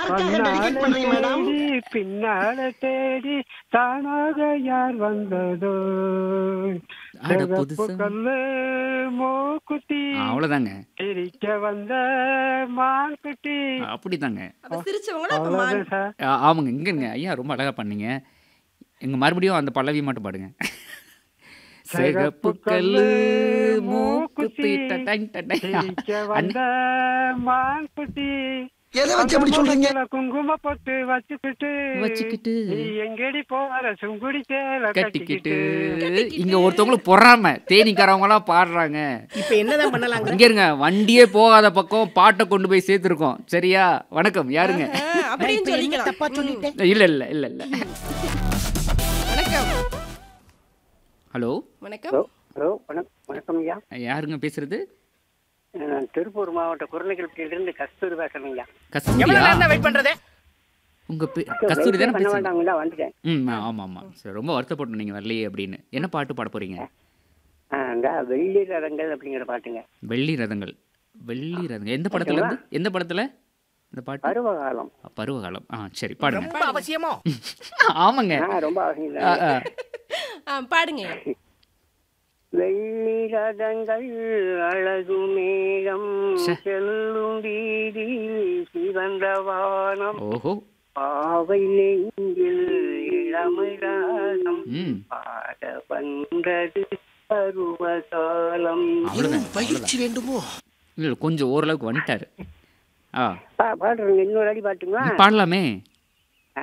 யாருக்காக டெடிகேட் பண்றீங்க மேடம் தேடி பின்னால தேடி தானாக யார் வந்ததோ அட சிகப்பு புதுசா. கல்லு மூக்குத்தி அவ்வளோதாங்க சிரிக்க வந்த மான்குட்டி அப்படிதாங்க அப்ப சிரிச்சவங்கள அப்ப மான் அவ்வளவுதான் சார் ஆ, ஆமாங்க இங்கங்க ஐயா ரொம்ப அழகா பண்ணீங்க எங்க மறுபடியும் அந்த பல்லவி மட்டும் பாடுங்க சிகப்பு கல்லு மூக்குத்தி டடங் டடங். சிரிக்க வந்த மான்குட்டி எதை வச்சு அப்படி சொல்றீங்க கண்ணத்துல குங்கும பொட்டு வச்சுக்கிட்டு வச்சுக்கிட்டு நீ எங்கடி போற சுங்குடி சேல கட்டிக்கிட்டு கட்டிக்கிட்டு இங்க ஒருத்தவங்களுக்கு பொறாம தேனிக்காரவங்க எல்லாம் பாடுறாங்க இப்ப என்னதான் பண்ணலாங்க இங்க இருங்க வண்டியே போகாத பக்கம் பாட்டை கொண்டு போய் சேர்த்துருக்கோம் சரியா வணக்கம் யாருங்க ஆ, அப்படின்னு இப்ப என்ன சொல்லிக்கலாம் தப்பா சொல்லிட்டேன் இல்ல இல்ல இல்ல இல்ல வணக்கம் ஹலோ வணக்கம் ஹலோ ஹலோ வணக்கம் வணக்கம் ஐயா யாருங்க பேசுறது நான் திருப்பூர் மாவட்ட குரநகல்பிலிருந்து கஸ்தூரி பேசுறேன் ஐயா எவ்வளவு கஸ்தூரியா நேரம் தான் வெயிட் பண்றது உங்க பே- கஸ்தூரி தானே பண்ண பேசுறீங்க வேண்டாங்களா வந்துட்டேன் ம் ஆமா ஆமா சரி ரொம்ப வருத்தப்பட்டோம் நீங்க வரலையே அப்படின்னு என்ன பாட்டு பாட போறீங்க ஆ, இந்த வெள்ளி ரதங்கள் அப்படிங்கிற பாட்டுங்க வெள்ளி ரதங்கள் வெள்ளி ரதங்கள் எந்த படத்துல இருந்து எந்த படத்துல இந்த பாட்டு பருவகாலம் பருவகாலம் ஆ சரி பாடுங்க ரொம்ப அவசியமோ ஆமாங்க ஆ ரொம்ப அவசியம் ஆ, இல்லை. ஆ. ஆ, பாடுங்க வெள்ளி ரதங்கள் அழகு மேகம் ச்சே. செல்லும் வீதி சிவந்த வானம் ஓஹோ பாவை நெஞ்சில் இளமிராகம் ம் பாட வந்தது பருவகாலம் அவ்வளவுதான் பயிற்சி வேண்டுமோ இல்ல இல்ல, கொஞ்சம் ஓரளவுக்கு வந்துட்டாரு ஆ பா- பாடுறேங்க இன்னொரு அடி பாட்டுங்களா பாடலாமே ஆ.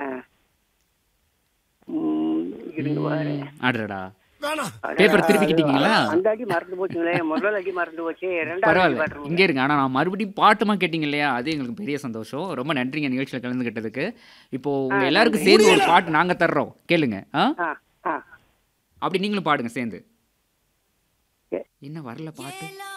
ம், இருங்க பாரு. ஆடுறடா வேணாம் பேப்பர் திருப்பிக்கிட்டீங்களா அந்த அடி மறந்து போச்சுங்களே முதல் அடி மறந்து போச்சு ரெண்டாவது அடி பரவாயில்ல பாட்டுருங்க இங்கே இருங்க ஆனால் நான் மறுபடியும் பாட்டுமா கேட்டிங்க இல்லையா அது எங்களுக்கு பெரிய சந்தோஷம் ரொம்ப நன்றிங்க நிகழ்ச்சியில் கலந்துக்கிட்டதுக்கு இப்போ உங்க எல்லாருக்கும் சேர்ந்து ஒரு பாட்டு நாங்க தர்றோம் கேளுங்க ஆ ஆ ஆ அப்படி நீங்களும் பாடுங்க சேர்ந்து சரி. என்ன வரல பாட்டு